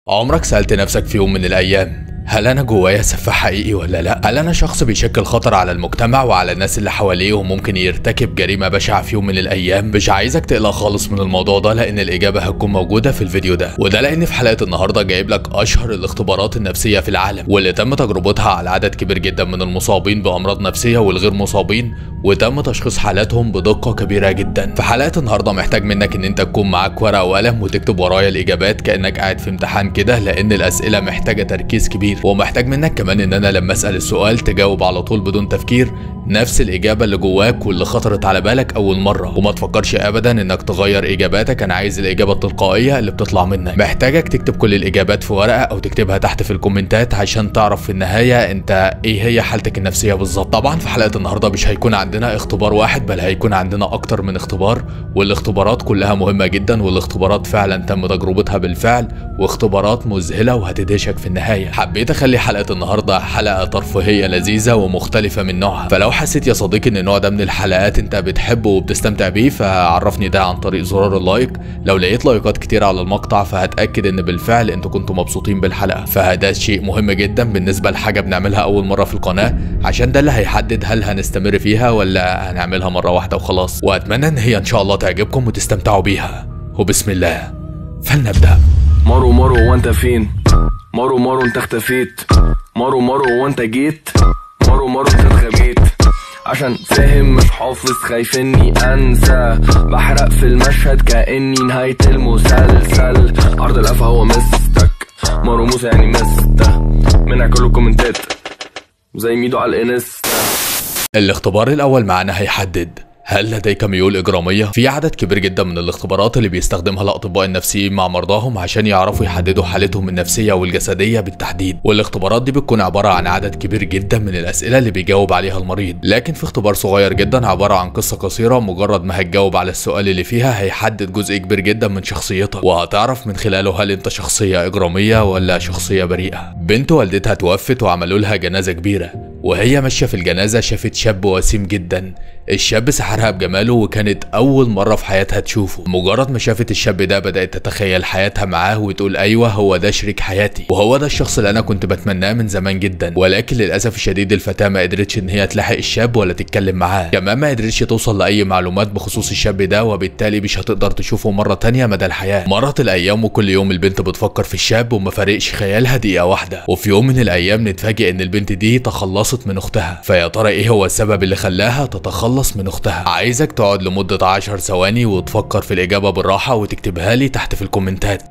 عمرك سألت نفسك في يوم من الأيام هل أنا جوايا سفاح حقيقي ولا لأ؟ هل أنا شخص بيشكل خطر على المجتمع وعلى الناس اللي حواليه وممكن يرتكب جريمة بشعة في يوم من الأيام؟ مش عايزك تقلق خالص من الموضوع ده لأن الإجابة هتكون موجودة في الفيديو ده، وده لأن في حلقة النهاردة جايب لك أشهر الاختبارات النفسية في العالم واللي تم تجربتها على عدد كبير جدا من المصابين بأمراض نفسية والغير مصابين وتم تشخيص حالاتهم بدقة كبيرة جدا. في حلقة النهاردة محتاج منك إن أنت تكون معاك ورقة وقلم وتكتب ورايا الإجابات كأنك قاعد في امتحان كده لأن الأسئلة محتاجة تركيز كبير ومحتاج منك كمان ان انا لما اسال السؤال تجاوب على طول بدون تفكير نفس الاجابه اللي جواك واللي خطرت على بالك اول مره وما تفكرش ابدا انك تغير اجاباتك انا عايز الاجابه التلقائيه اللي بتطلع منك محتاجك تكتب كل الاجابات في ورقه او تكتبها تحت في الكومنتات عشان تعرف في النهايه انت ايه هي حالتك النفسيه بالظبط طبعا في حلقه النهارده مش هيكون عندنا اختبار واحد بل هيكون عندنا اكتر من اختبار والاختبارات كلها مهمه جدا والاختبارات فعلا تم تجربتها بالفعل واختبارات مذهله وهتدهشك في النهايه حبيت اخلي حلقه النهارده حلقه ترفيهيه لذيذه ومختلفه من نوعها فلو حسيت يا صديقي ان النوع ده من الحلقات انت بتحبه وبتستمتع بيه فعرفني ده عن طريق زرار اللايك لو لقيت لايكات كتير على المقطع فهتاكد ان بالفعل انتوا كنتوا مبسوطين بالحلقه فده شيء مهم جدا بالنسبه لحاجه بنعملها اول مره في القناه عشان ده اللي هيحدد هل هنستمر فيها ولا هنعملها مره واحده وخلاص واتمنى ان هي ان شاء الله تعجبكم وتستمتعوا بيها وبسم الله فلنبدا مارو مارو وانت فين مارو مارو انت اختفيت مارو مارو وانت جيت مارو مارو انت اتغبيت عشان فاهم مش حافظ خايف اني انسى بحرق في المشهد كاني نهاية المسلسل عرض القفا هو مستك مارو موسى يعني مسته منع كل الكومنتات زي ميدو على الانستا الاختبار الأول معانا هيحدد هل لديك ميول إجرامية؟ في عدد كبير جدا من الاختبارات اللي بيستخدمها الأطباء النفسيين مع مرضاهم عشان يعرفوا يحددوا حالتهم النفسية والجسدية بالتحديد، والاختبارات دي بتكون عبارة عن عدد كبير جدا من الأسئلة اللي بيجاوب عليها المريض، لكن في اختبار صغير جدا عبارة عن قصة قصيرة مجرد ما هتجاوب على السؤال اللي فيها هيحدد جزء كبير جدا من شخصيتك، وهتعرف من خلاله هل أنت شخصية إجرامية ولا شخصية بريئة. بنت والدتها توفت وعملوا لها جنازة كبيرة، وهي ماشية في الجنازة شافت شاب وسيم جدا الشاب سحرها بجماله وكانت أول مرة في حياتها تشوفه مجرد ما شافت الشاب ده بدأت تتخيل حياتها معاه وتقول أيوة هو ده شريك حياتي وهو ده الشخص اللي أنا كنت بتمناه من زمان جدا ولكن للأسف الشديد الفتاة ما قدرتش إن هي تلاحق الشاب ولا تتكلم معاه كمان ما قدرتش توصل لأي معلومات بخصوص الشاب ده وبالتالي مش هتقدر تشوفه مرة تانية مدى الحياة مرت الأيام وكل يوم البنت بتفكر في الشاب وما فارقش خيالها دقيقة واحدة وفي يوم من الأيام نتفاجئ إن البنت دي تخلصت من أختها فيا ترى إيه هو السبب اللي خلاها تتخلص من أختها عايزك تقعد لمدة 10 ثواني وتفكر في الإجابة بالراحة وتكتبها لي تحت في الكومنتات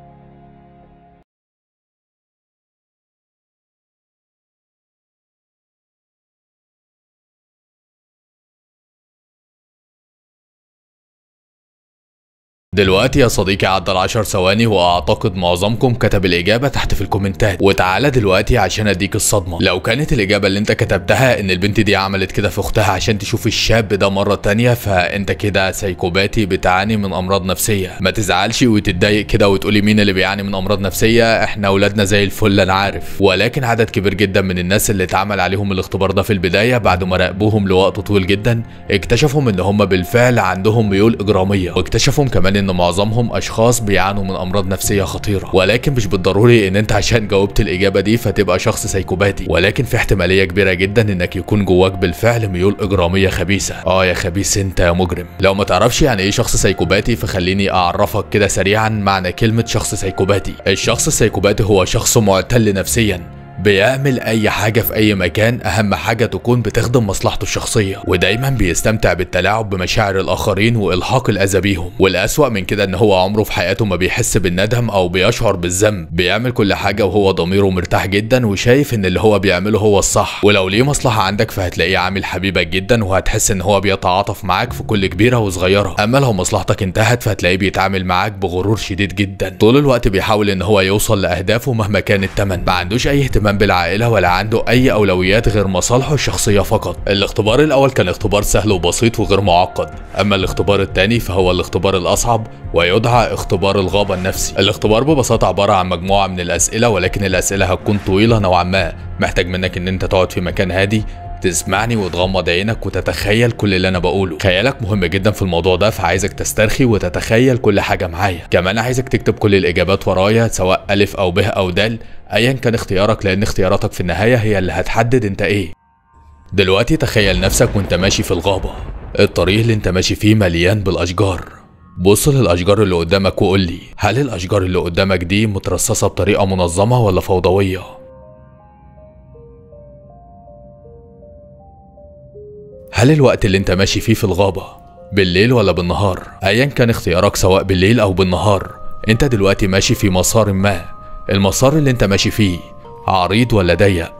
دلوقتي يا صديقي عدى العشر ثواني واعتقد معظمكم كتب الاجابه تحت في الكومنتات وتعالى دلوقتي عشان اديك الصدمه لو كانت الاجابه اللي انت كتبتها ان البنت دي عملت كده في اختها عشان تشوف الشاب ده مره تانية فانت كده سايكوباتي بتعاني من امراض نفسيه ما تزعلش وتتضايق كده وتقولي مين اللي بيعاني من امراض نفسيه احنا اولادنا زي الفل انا عارف ولكن عدد كبير جدا من الناس اللي اتعمل عليهم الاختبار ده في البدايه بعد ما راقبوهم لوقت طويل جدا اكتشفوا ان هم بالفعل عندهم ميول اجراميه واكتشفوا كمان ان معظمهم اشخاص بيعانوا من امراض نفسيه خطيره ولكن مش بالضروري ان انت عشان جاوبت الاجابه دي فتبقى شخص سيكوباتي ولكن في احتماليه كبيره جدا انك يكون جواك بالفعل ميول اجراميه خبيثه اه يا خبيث انت يا مجرم لو ما تعرفش يعني ايه شخص سيكوباتي فخليني اعرفك كده سريعا معنى كلمه شخص سيكوباتي الشخص السيكوباتي هو شخص معتل نفسيا بيعمل اي حاجة في اي مكان اهم حاجة تكون بتخدم مصلحته الشخصية ودايما بيستمتع بالتلاعب بمشاعر الاخرين والحاق الاذى بيهم والاسوأ من كده ان هو عمره في حياته ما بيحس بالندم او بيشعر بالذنب بيعمل كل حاجة وهو ضميره مرتاح جدا وشايف ان اللي هو بيعمله هو الصح ولو ليه مصلحة عندك فهتلاقيه عامل حبيبك جدا وهتحس ان هو بيتعاطف معاك في كل كبيرة وصغيرة اما لو مصلحتك انتهت فهتلاقيه بيتعامل معاك بغرور شديد جدا طول الوقت بيحاول ان هو يوصل لاهدافه مهما كان الثمن ما عندوش اي اهتمام بالعائلة ولا عنده أي أولويات غير مصالحه الشخصية فقط. الاختبار الأول كان اختبار سهل وبسيط وغير معقد، أما الاختبار الثاني فهو الاختبار الأصعب ويدعى اختبار الغابة النفسي. الاختبار ببساطة عبارة عن مجموعة من الأسئلة ولكن الأسئلة هتكون طويلة نوعا ما، محتاج منك إن أنت تقعد في مكان هادي تسمعني وتغمض عينك وتتخيل كل اللي انا بقوله خيالك مهم جدا في الموضوع ده فعايزك تسترخي وتتخيل كل حاجه معايا كمان عايزك تكتب كل الاجابات ورايا سواء الف او ب او د ايا كان اختيارك لان اختياراتك في النهايه هي اللي هتحدد انت ايه دلوقتي تخيل نفسك وانت ماشي في الغابه الطريق اللي انت ماشي فيه مليان بالاشجار بص للاشجار اللي قدامك وقول لي هل الاشجار اللي قدامك دي مترصصه بطريقه منظمه ولا فوضويه هل الوقت اللي انت ماشي فيه في الغابة بالليل ولا بالنهار ايا كان اختيارك سواء بالليل او بالنهار انت دلوقتي ماشي في مسار ما المسار اللي انت ماشي فيه عريض ولا ضيق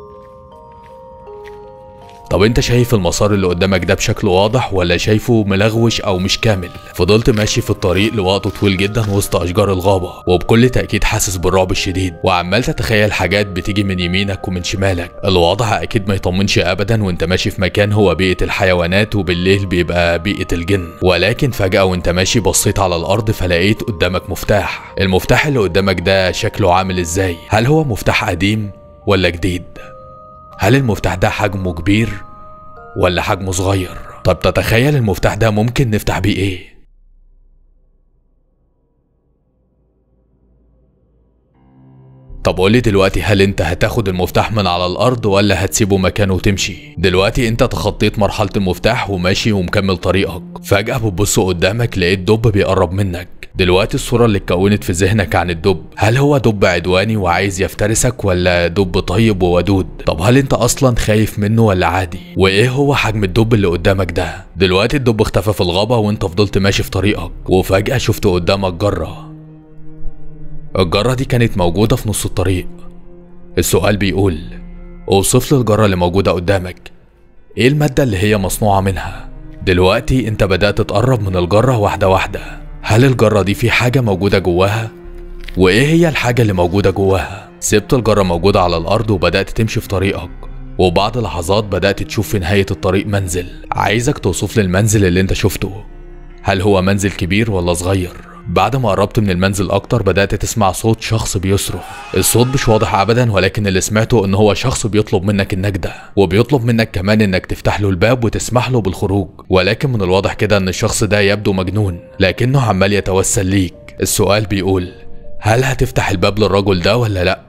طب انت شايف المسار اللي قدامك ده بشكل واضح ولا شايفه ملغوش او مش كامل فضلت ماشي في الطريق لوقت طويل جدا وسط اشجار الغابه وبكل تاكيد حاسس بالرعب الشديد وعمال تتخيل حاجات بتيجي من يمينك ومن شمالك الوضع اكيد ما يطمنش ابدا وانت ماشي في مكان هو بيئه الحيوانات وبالليل بيبقى بيئه الجن ولكن فجاه وانت ماشي بصيت على الارض فلقيت قدامك مفتاح المفتاح اللي قدامك ده شكله عامل ازاي هل هو مفتاح قديم ولا جديد هل المفتاح ده حجمه كبير ولا حجمه صغير طب تتخيل المفتاح ده ممكن نفتح بيه ايه طب قولي دلوقتي هل انت هتاخد المفتاح من على الارض ولا هتسيبه مكانه وتمشي دلوقتي انت تخطيت مرحلة المفتاح وماشي ومكمل طريقك فجأة بتبص قدامك لقيت دب بيقرب منك دلوقتي الصورة اللي اتكونت في ذهنك عن الدب هل هو دب عدواني وعايز يفترسك ولا دب طيب وودود طب هل انت اصلا خايف منه ولا عادي وايه هو حجم الدب اللي قدامك ده دلوقتي الدب اختفى في الغابة وانت فضلت ماشي في طريقك وفجأة شفت قدامك جرة الجرة دي كانت موجودة في نص الطريق السؤال بيقول اوصف لي الجرة اللي موجودة قدامك ايه المادة اللي هي مصنوعة منها دلوقتي انت بدأت تقرب من الجرة واحدة واحدة هل الجرة دي في حاجة موجودة جواها؟ وإيه هي الحاجة اللي موجودة جواها؟ سبت الجرة موجودة على الأرض وبدأت تمشي في طريقك وبعد لحظات بدأت تشوف في نهاية الطريق منزل عايزك توصف لي المنزل اللي انت شفته هل هو منزل كبير ولا صغير؟ بعد ما قربت من المنزل اكتر بدأت تسمع صوت شخص بيصرخ الصوت مش واضح ابدا ولكن اللي سمعته ان هو شخص بيطلب منك النجدة وبيطلب منك كمان انك تفتح له الباب وتسمح له بالخروج ولكن من الواضح كده ان الشخص ده يبدو مجنون لكنه عمال يتوسل ليك السؤال بيقول هل هتفتح الباب للرجل ده ولا لا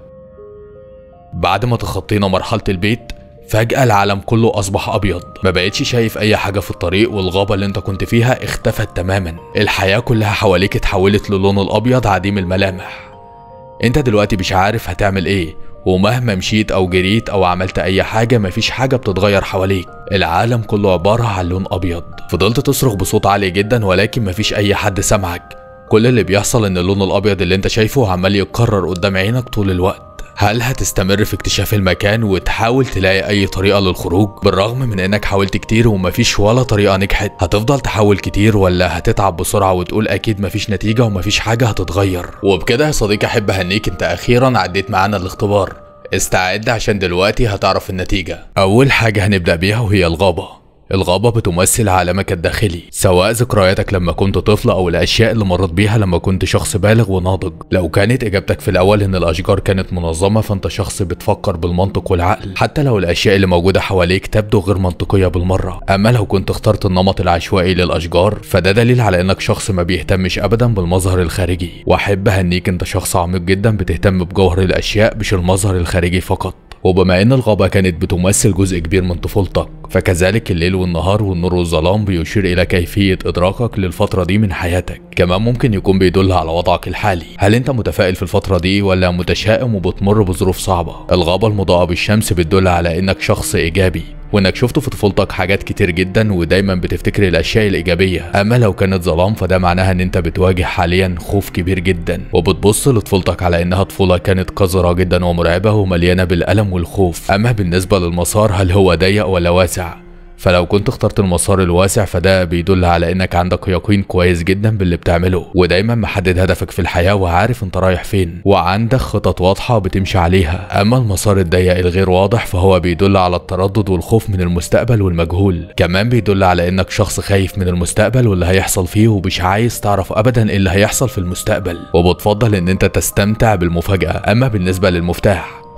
بعد ما تخطينا مرحلة البيت فجأة العالم كله أصبح أبيض ما بقتش شايف أي حاجة في الطريق والغابة اللي أنت كنت فيها اختفت تماما الحياة كلها حواليك اتحولت للون الأبيض عديم الملامح أنت دلوقتي مش عارف هتعمل إيه ومهما مشيت أو جريت أو عملت أي حاجة مفيش حاجة بتتغير حواليك العالم كله عبارة عن لون أبيض فضلت تصرخ بصوت عالي جدا ولكن مفيش أي حد سمعك كل اللي بيحصل إن اللون الأبيض اللي أنت شايفه عمال يتكرر قدام عينك طول الوقت هل هتستمر في اكتشاف المكان وتحاول تلاقي اي طريقة للخروج بالرغم من انك حاولت كتير ومفيش ولا طريقة نجحت هتفضل تحاول كتير ولا هتتعب بسرعة وتقول اكيد مفيش نتيجة ومفيش حاجة هتتغير وبكده يا صديقي احب اهنيك انت اخيرا عديت معانا الاختبار استعد عشان دلوقتي هتعرف النتيجة اول حاجة هنبدأ بيها وهي الغابة الغابة بتمثل عالمك الداخلي سواء ذكرياتك لما كنت طفل أو الأشياء اللي مريت بيها لما كنت شخص بالغ وناضج لو كانت إجابتك في الأول إن الأشجار كانت منظمة فأنت شخص بتفكر بالمنطق والعقل حتى لو الأشياء اللي موجودة حواليك تبدو غير منطقية بالمرة أما لو كنت اخترت النمط العشوائي للأشجار فده دليل على إنك شخص ما بيهتمش أبدا بالمظهر الخارجي وأحب أهنيك أنت شخص عميق جدا بتهتم بجوهر الأشياء مش المظهر الخارجي فقط وبما ان الغابة كانت بتمثل جزء كبير من طفولتك فكذلك الليل والنهار والنور والظلام بيشير الى كيفية ادراكك للفترة دي من حياتك كمان ممكن يكون بيدل على وضعك الحالي هل انت متفائل في الفترة دي ولا متشائم وبتمر بظروف صعبة الغابة المضاءة بالشمس بتدل على انك شخص ايجابي وانك شفت في طفولتك حاجات كتير جدا ودايما بتفتكر الاشياء الايجابيه اما لو كانت ظلام فده معناها ان انت بتواجه حاليا خوف كبير جدا وبتبص لطفولتك على انها طفوله كانت قذره جدا ومرعبه ومليانه بالالم والخوف اما بالنسبه للمسار هل هو ضيق ولا واسع فلو كنت اخترت المسار الواسع فده بيدل على انك عندك يقين كويس جدا باللي بتعمله ودايما محدد هدفك في الحياة وعارف انت رايح فين وعندك خطط واضحة بتمشي عليها اما المسار الضيق الغير واضح فهو بيدل على التردد والخوف من المستقبل والمجهول كمان بيدل على انك شخص خايف من المستقبل واللي هيحصل فيه ومش عايز تعرف ابدا ايه اللي هيحصل في المستقبل وبتفضل ان انت تستمتع بالمفاجأة اما بالنسبة للمفتاح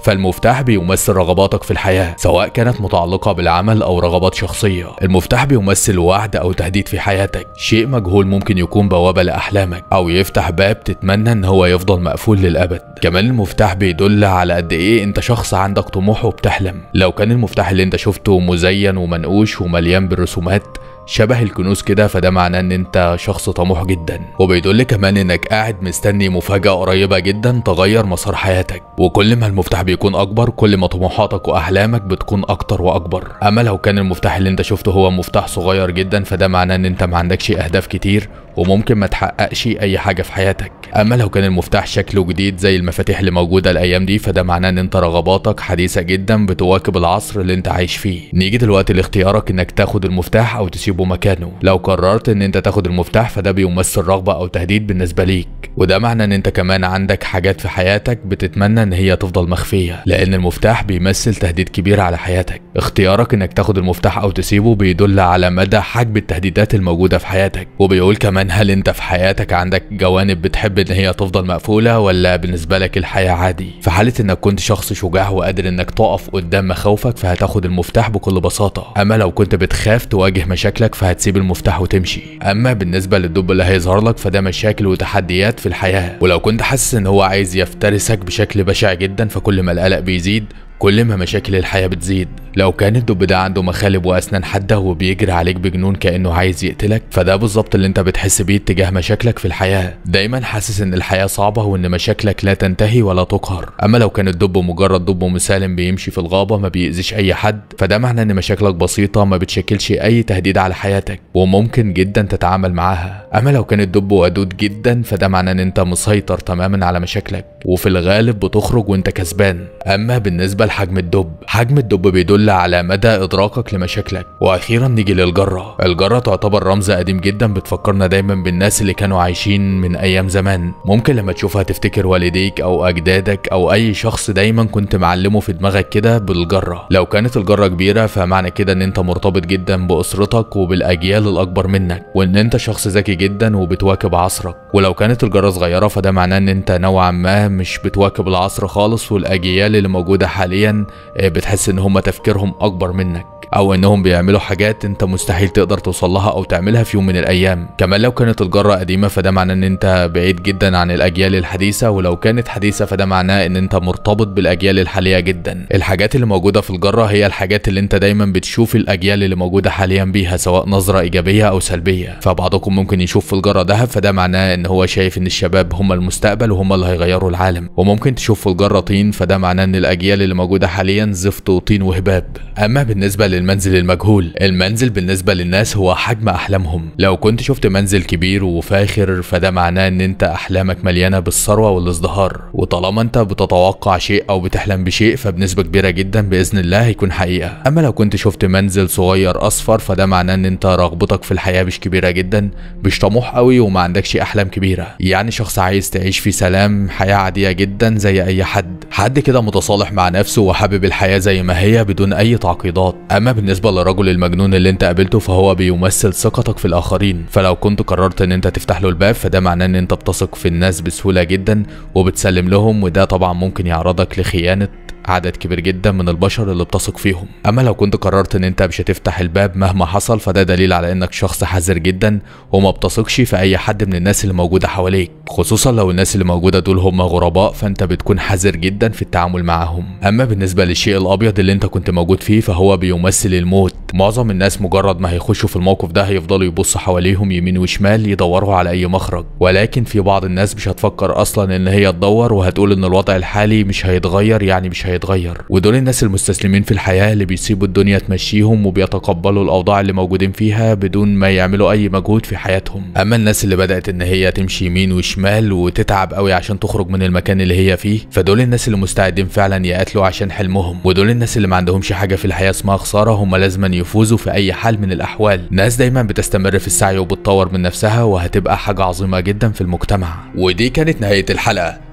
فالمفتاح بيمثل رغباتك في الحياة سواء كانت متعلقة بالعمل أو رغبات شخصية المفتاح بيمثل وعد أو تهديد في حياتك شيء مجهول ممكن يكون بوابة لأحلامك أو يفتح باب تتمنى إن هو يفضل مقفول للأبد كمان المفتاح بيدل على قد إيه أنت شخص عندك طموح وبتحلم لو كان المفتاح اللي أنت شفته مزين ومنقوش ومليان بالرسومات شبه الكنوز كده فده معناه ان انت شخص طموح جدا وبيدل كمان انك قاعد مستني مفاجأة قريبة جدا تغير مسار حياتك وكل ما المفتاح بيكون اكبر كل ما طموحاتك واحلامك بتكون اكتر واكبر اما لو كان المفتاح اللي انت شفته هو مفتاح صغير جدا فده معناه ان انت ما عندكش اهداف كتير وممكن ما تحققش اي حاجه في حياتك اما لو كان المفتاح شكله جديد زي المفاتيح اللي موجوده الايام دي فده معناه ان انت رغباتك حديثه جدا بتواكب العصر اللي انت عايش فيه نيجي دلوقتي لاختيارك انك تاخد المفتاح او تسيبه مكانه لو قررت ان انت تاخد المفتاح فده بيمثل رغبه او تهديد بالنسبه ليك وده معنى ان انت كمان عندك حاجات في حياتك بتتمنى ان هي تفضل مخفيه لان المفتاح بيمثل تهديد كبير على حياتك اختيارك انك تاخد المفتاح او تسيبه بيدل على مدى حجم التهديدات الموجوده في حياتك وبيقول كمان هل انت في حياتك عندك جوانب بتحب ان هي تفضل مقفوله ولا بالنسبه لك الحياه عادي في حاله انك كنت شخص شجاع وقادر انك تقف قدام مخاوفك فهتاخد المفتاح بكل بساطه اما لو كنت بتخاف تواجه مشاكلك فهتسيب المفتاح وتمشي اما بالنسبه للدب اللي هيظهر لك فده مشاكل وتحديات في الحياه ولو كنت حاسس ان هو عايز يفترسك بشكل بشع جدا فكل ما القلق بيزيد كل ما مشاكل الحياة بتزيد لو كان الدب ده عنده مخالب وأسنان حادة وبيجري عليك بجنون كأنه عايز يقتلك فده بالظبط اللي انت بتحس بيه تجاه مشاكلك في الحياة دايما حاسس ان الحياة صعبة وان مشاكلك لا تنتهي ولا تقهر اما لو كان الدب مجرد دب مسالم بيمشي في الغابة ما بيأذيش اي حد فده معناه ان مشاكلك بسيطة ما بتشكلش اي تهديد على حياتك وممكن جدا تتعامل معاها اما لو كان الدب ودود جدا فده معناه ان انت مسيطر تماما على مشاكلك وفي الغالب بتخرج وانت كسبان اما بالنسبة لحجم الدب حجم الدب بيدل على مدى ادراكك لمشاكلك واخيرا نيجي للجرة الجرة تعتبر رمز قديم جدا بتفكرنا دايما بالناس اللي كانوا عايشين من ايام زمان ممكن لما تشوفها تفتكر والديك او اجدادك او اي شخص دايما كنت معلمه في دماغك كده بالجرة لو كانت الجرة كبيرة فمعنى كده ان انت مرتبط جدا باسرتك وبالاجيال الاكبر منك وان انت شخص ذكي جدا وبتواكب عصرك ولو كانت الجرة صغيرة فده معناه ان انت نوعا ما مش بتواكب العصر خالص والاجيال اللي موجودة حاليا بتحس ان هم تفكيرهم اكبر منك او انهم بيعملوا حاجات انت مستحيل تقدر توصل لها او تعملها في يوم من الايام كمان لو كانت الجره قديمه فده معناه ان انت بعيد جدا عن الاجيال الحديثه ولو كانت حديثه فده معناه ان انت مرتبط بالاجيال الحاليه جدا الحاجات اللي موجوده في الجره هي الحاجات اللي انت دايما بتشوف الاجيال اللي موجوده حاليا بيها سواء نظره ايجابيه او سلبيه فبعضكم ممكن يشوف في الجره ذهب فده معناه ان هو شايف ان الشباب هم المستقبل وهم اللي هيغيروا العالم وممكن تشوف في الجره طين فده معناه ان الاجيال اللي موجوده حاليا زفت وطين وهباب اما بالنسبه للمنزل المجهول المنزل بالنسبه للناس هو حجم احلامهم لو كنت شفت منزل كبير وفاخر فده معناه ان انت احلامك مليانه بالثروه والازدهار وطالما انت بتتوقع شيء او بتحلم بشيء فبنسبه كبيره جدا باذن الله هيكون حقيقه اما لو كنت شفت منزل صغير اصفر فده معناه ان انت رغبتك في الحياه مش كبيره جدا مش طموح قوي وما عندكش احلام كبيره يعني شخص عايز تعيش في سلام حياه عاديه جدا زي اي حد حد كده متصالح مع نفسه وحابب الحياه زي ما هي بدون اي تعقيدات اما بالنسبه للرجل المجنون اللي انت قابلته فهو بيمثل ثقتك في الاخرين فلو كنت قررت ان انت تفتح له الباب فده معناه ان انت بتثق في الناس بسهوله جدا وبتسلم لهم وده طبعا ممكن يعرضك لخيانه عدد كبير جدا من البشر اللي بتثق فيهم اما لو كنت قررت ان انت مش هتفتح الباب مهما حصل فده دليل على انك شخص حذر جدا وما بتثقش في اي حد من الناس اللي موجوده حواليك خصوصا لو الناس اللي موجوده دول هم غرباء فانت بتكون حذر جدا في التعامل معاهم اما بالنسبه للشيء الابيض اللي انت كنت موجود فيه فهو بيمثل الموت معظم الناس مجرد ما هيخشوا في الموقف ده هيفضلوا يبصوا حواليهم يمين وشمال يدوروا على اي مخرج ولكن في بعض الناس مش هتفكر اصلا ان هي تدور وهتقول ان الوضع الحالي مش هيتغير يعني مش هيتغير ودول الناس المستسلمين في الحياه اللي بيسيبوا الدنيا تمشيهم وبيتقبلوا الاوضاع اللي موجودين فيها بدون ما يعملوا اي مجهود في حياتهم اما الناس اللي بدات ان هي تمشي يمين وشمال وتتعب قوي عشان تخرج من المكان اللي هي فيه فدول الناس اللي مستعدين فعلا يقاتلوا عشان حلمهم ودول الناس اللي ما عندهمش حاجه في الحياه اسمها خساره هم لازما يفوزوا في اي حال من الاحوال ناس دايما بتستمر في السعي وبتطور من نفسها وهتبقى حاجه عظيمه جدا في المجتمع ودي كانت نهايه الحلقه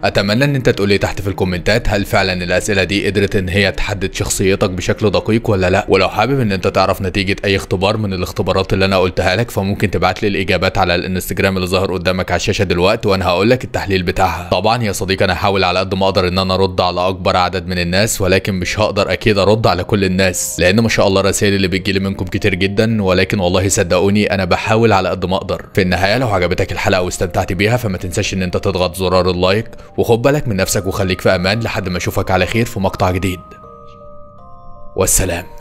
اتمنى ان انت تقولي تحت في الكومنتات هل فعلا الاسئله دي قدرت ان هي تحدد شخصيتك بشكل دقيق ولا لا ولو حابب ان انت تعرف نتيجه اي اختبار من الاختبارات اللي انا قلتها لك فممكن تبعت لي الاجابات على الانستجرام اللي ظاهر قدامك على الشاشه دلوقتي وانا هقول لك التحليل بتاعها طبعا يا صديقي انا هحاول على قد ما اقدر ان انا ارد على اكبر عدد من الناس ولكن مش هقدر اكيد ارد على كل الناس لان ما شاء الله الرسائل اللي بتجيلي منكم كتير جدا ولكن والله صدقوني انا بحاول على قد ما اقدر في النهايه لو عجبتك الحلقه واستمتعت بيها فما تنساش ان انت تضغط زرار اللايك وخد بالك من نفسك وخليك في امان لحد ما اشوفك على خير في مقطع جديد والسلام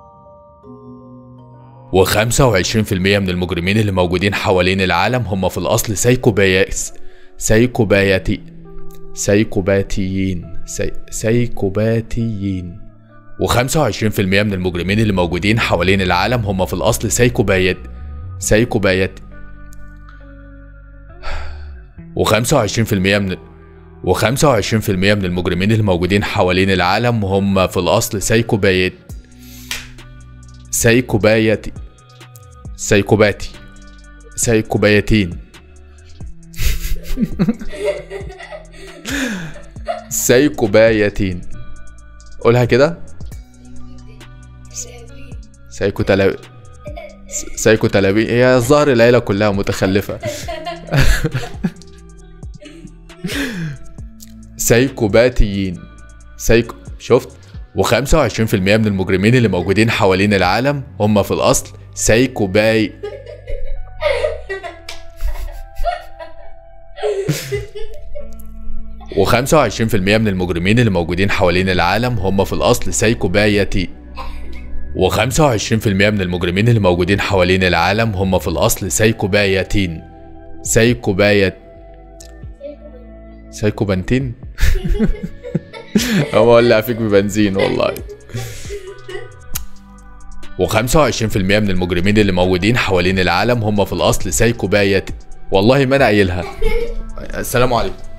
و25% من المجرمين اللي موجودين حوالين العالم هم في الأصل سايكوبايس سايكوبايتي سايكوباتيين سي... سايكوباتيين و25% من المجرمين اللي موجودين حوالين العالم هم في الأصل سايكوبايت سايكوبايت و25% من و25% من المجرمين اللي موجودين حوالين العالم هم في الأصل سايكوبايت سايكوبايتي سايكوباتي سايكوبايتين سايكوبايتين قولها كده سايكو تلا سايكو تلابي هي الظاهر العيلة كلها متخلفة سايكوباتيين سايكو شفت و25% من المجرمين اللي موجودين حوالين العالم هم في الأصل سايكوباي و25% من المجرمين اللي موجودين حوالين العالم هم في الأصل سايكوبايتي و25% من المجرمين اللي موجودين حوالين العالم هم في الأصل سايكوبايتين سايكوبايت سايكوبانتين هو ولع فيك ببنزين والله و25% من المجرمين اللي موجودين حوالين العالم هم في الأصل سايكوبايت والله ما أنا قايلها السلام عليكم